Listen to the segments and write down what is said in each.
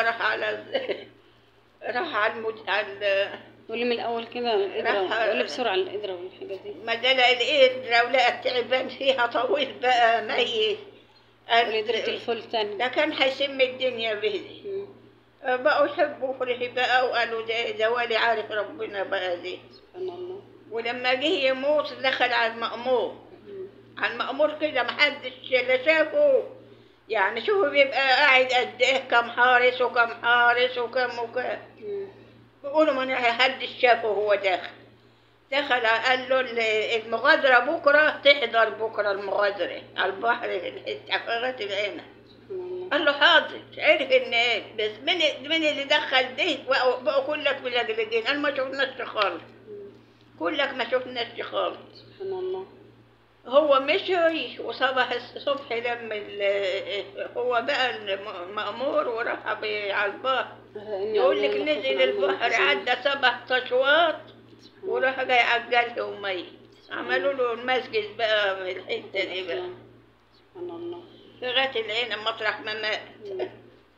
راح على ال- راح على المد... على قولي من الاول كده القدره راح- قولي بسرعه القدره والحاجات دي ما ده القدرة ولقى تعبان فيها طويل بقى ميت قال- قولي قدره الفول تاني ده كان هيسم الدنيا به مم. بقوا يحبوا فرحي بقى وقالوا ده ده ولي عارف ربنا بقى دي سبحان الله ولما جه يموت دخل على المأمور مم. على المأمور كده محدش لا شافه يعني شوفوا بيبقى قاعد قد ايه كم حارس وكم حارس وكم وكم مم. بيقولوا ما حدش شافه وهو داخل دخل قال له ال- المغادرة بكرة تحضر بكرة المغادرة على البحر في الحتة فغت العين سبحان الله قال له حاضر عرف ان ايه بس من من اللي دخل ده بقوا, بقوا كلك ملجلجين قال ما شفناش خالص مم. كلك ما شفناش خالص سبحان الله هو مشي وصبح الصبح لما ال- هو بقى المأمور وراح بي- على البحر إني يقول لك أقول لك نزل خوفاً عن البحر المنافسين. عدى سبع تشواط سبحان الله. وراح جاي عجلهم ميت عملوا له المسجد بقى في الحته دي بقى سبحان الله لغايه العين مطرح ما مات مم.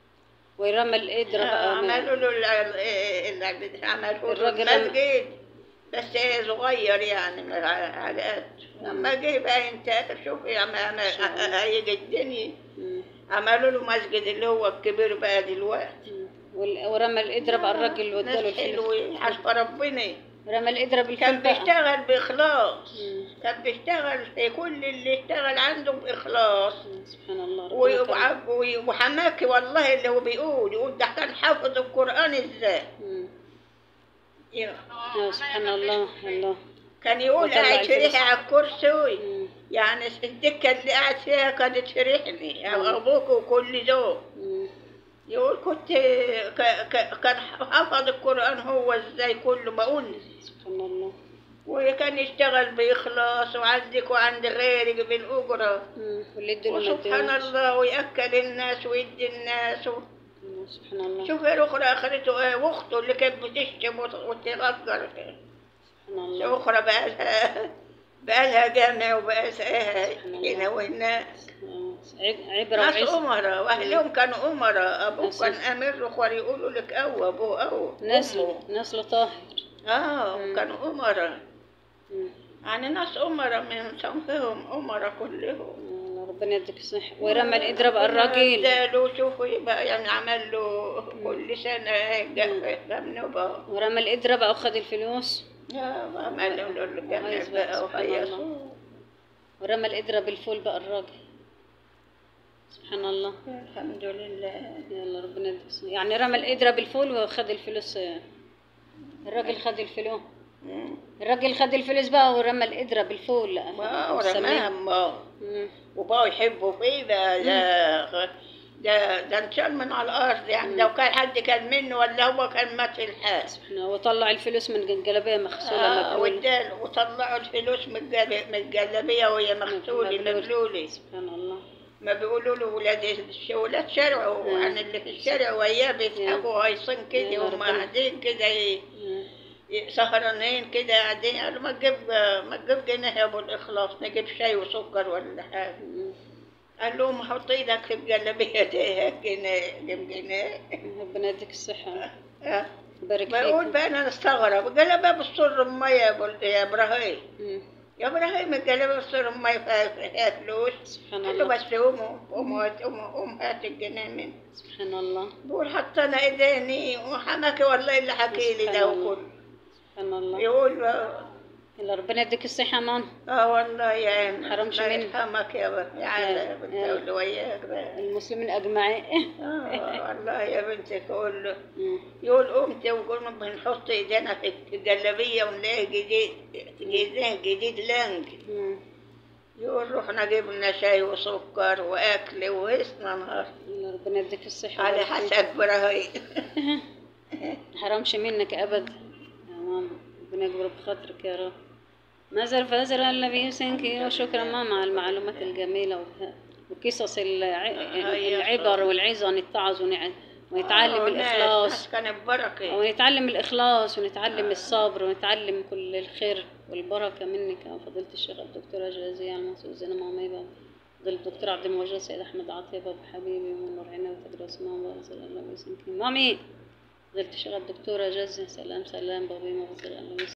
ورمى القدره بقى من- عملوا له ال- ال- ال- عملوا له الراجل المسجد بس إيه صغير يعني من ع- على قد لما جه بقى انت شوف يا عم شاء الله. هيجي الدنيا مم. عملوا له مسجد اللي هو الكبير بقى دلوقتي مم. وال- ورمى القدره بقى الراجل وداله ناس الفلوس حلوين حسب ربنا رمى القدره بالفول كان بقى بيشتغل بإخلاص مم. كان بيشتغل في كل اللي اشتغل عنده بإخلاص مم. سبحان الله و- ربنا كرم. وع- و- وحماكي والله اللي هو بيقول يقول ده كان حافظ القرآن ازاي مم. يا- آه، سبحان الله الله كان يقول وطلع قاعد الفلوس. شريحي على الكرسي مم. يعني الدكة اللي قاعد فيها كانت شريحني مم. أبوك وكل دول مم. يقول كنت ك- ك- كان حافظ القرآن هو ازاي كله بقول سبحان الله وكان يشتغل بإخلاص وعندك وعند غيرك بالأجرة مم. واللي ادوا له ما وسبحان ادوش. الله ويأكل الناس ويدي الناس و... مم. سبحان الله شوف الأخرى آخرته إيه وأخته اللي كانت بتشتم وت- وتغفر سبحان الله الأخرى بقى لها بقى لها جامع وبقى لها هنا وهناك آه، عب- عبره ناس وعز أمراء وأهلهم كانوا أمراء أبوه ناس- كان أمير أخوة يقولوا لك أو أبوه أو نسل أمه. نسل طاهر آه مم. كانوا أمراء مم. يعني ناس أمراء من صنفهم أمراء كلهم آه، ربنا يديك الصحة ورمى القدرة بقى الراجل اداله شوفوا يبقى يعني عمل له كل سنة جمنه بقى ورمى القدرة بقى وخد الفلوس عمل له الجمع وهيص بقى، بقى سبحان وهيصوا ورمى القدرة بالفول بقى الراجل سبحان الله الحمد لله يلا ربنا يديك الصحة يعني رمى القدرة بالفول وخد الفلوس آه، الراجل خد الفلوس مم. الراجل خد الفلوس بقى ورمى القدرة بالفول لا ما وسماه. ورماهم ما مم. وبقوا يحبوا فيه بقى ده ده ده انشال من على الارض يعني لو كان حد كان منه ولا هو كان مات في الحال سبحان الله وطلع الفلوس من الجلابية مغسولة آه مبلولة وادال وطلعوا الفلوس من الجل- من الجلابيه وهي مغسوله مبلولة. مبلوله سبحان الله ما بيقولوا له ولاد الش- ولاد شرع آه. عن اللي في الشارع وياه بيضحكوا هايصين يا كده وهم ربنا. قاعدين كده ي- مم. ي- سهرانين كده قاعدين قالوا ما تجيب ما تجيب جنيه يا ابو الاخلاص نجيب شاي وسكر ولا حاجه مم. قال لهم حط ايدك في الجلابيه دي جنيه جيب جنيه ربنا يديك الصحة آه. بارك بقول فيك بقى انا استغرب جلابيه بالسر ميه يا أبو- يا ابراهيم مم. يا ابراهيم الجلابيه بالسر ميه فيها فيها فلوس سبحان قال له الله بس قوم قوم هات- قوم قوم هات الجنيه مني سبحان الله بقول حطينا ايديني وحماكي والله اللي حكي لي ده سبحان الله. وكله سبحان الله يقول اه يلا ربنا يديك الصحة مان آه والله يا عين حرمش الله منك. يرحمك يا بنت يا عالة بنت يا- اللي وياك بقى المسلمين أجمعين اه والله يا بنتي يقول له مم. يقول قمت وقلنا بنحط ايدينا في الجلابيه ونلاقي جديد جديد جديد لانج مم. يقول رحنا جبنا شاي وسكر واكل وهسنا نهار يلا ربنا يديك الصحة على وبارك فيك. حسب ابراهيم حرمش منك أبدا يا ماما ربنا يكبر بخاطرك يا رب ما زال فازر النبي يسنك وشكرا ماما على المعلومات الجميلة وه- وقصص الع- العبر والعظة نتعظ ونع- ونتعلم آه، ناس- الإخلاص ناس كانت بركه ونتعلم الإخلاص ونتعلم الصبر ونتعلم كل الخير والبركة منك يا فضيلة الشيخ الدكتورة جازية المنصور زينة مامي بابا ظل الدكتور عبد الموجود سيد احمد عاطيه بابا حبيبي من نور عيني وتدرس ماما بغزل الله ويسلمك مامي ظل تشغل الدكتورة جزة سلام سلام بابي مغزل الله